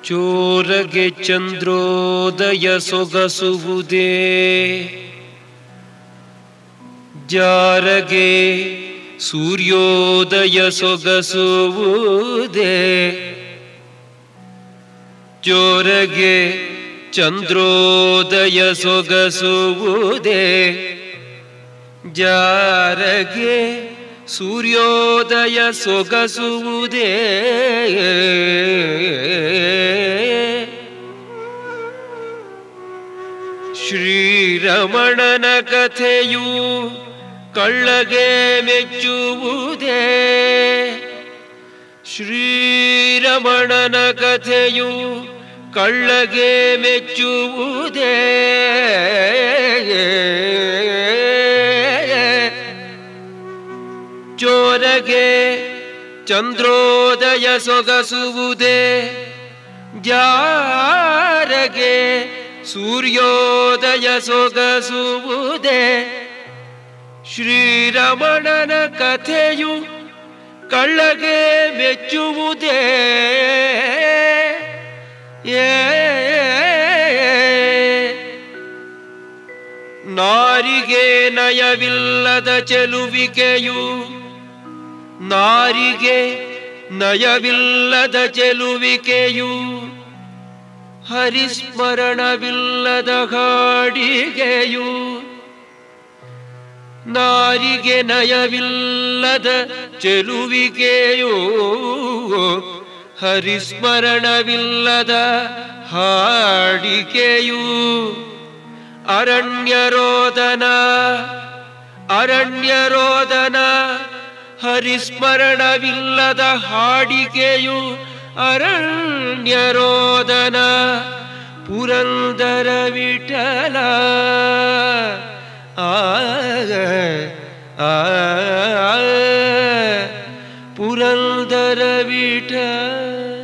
ಚೋರಗೆ ಚಂದ್ರೋದಯ ಸೊಗಸುವುದೇ ಜಾರಗೆ ಸೂರ್ಯೋದಯ ಸೊಗಸುವುದೇ ಚೋರಗೆ ಚಂದ್ರೋದಯ ಸೊಗಸುವುದೇ ಜಾರಗೆ ಸೂರ್ಯೋದಯ ಸೊಗಸುವುದೇ ಶ್ರೀರಮಣನ ಕಥೆಯು ಕಳ್ಳಗೆ ಮೆಚ್ಚುವುದೇ ಶ್ರೀರಮಣನ ಕಥೆಯು ಕಳ್ಳಗೆ ಮೆಚ್ಚುವುದೇ ಚೋರಗೆ ಚಂದ್ರೋದಯ ಸೊಗಸುವುದೇ ಜಾರಗೆ ಸೂರ್ಯೋದಯ ಸೊಗಸುವುದೇ ಶ್ರೀರಮಣನ ಕಥೆಯು ಕಳ್ಳಗೆ ಮೆಚ್ಚುವುದೇ ಏ ನಾರಿಗೆ ನಯವಿಲ್ಲದ ಚೆಲುವಿಕೆಯು ನಾರಿಗೆ ನಯವಿಲ್ಲದ ಚೆಲುವಿಕೆಯು ಹರಿಸ್ಮರಣವಿಲ್ಲದ ಹಾಡಿಗೆಯು ನಾರಿಗೆ ನಯವಿಲ್ಲದ ಚೆಲುವಿಕೆಯು ಹರಿಸ್ಮರಣವಿಲ್ಲದ ಹಾಡಿಕೆಯು ಅರಣ್ಯರೋದನ ಅರಣ್ಯರೋದನ ಹರಿಸ್ಮರಣವಿಲ್ಲದ ಹಾಡಿಕೆಯು ಅರಣ್ಯರೋದನ ಪುರಂದರ ವಿಠಲ ಆ ಆ ಪುರಂದರ ವಿಠಲ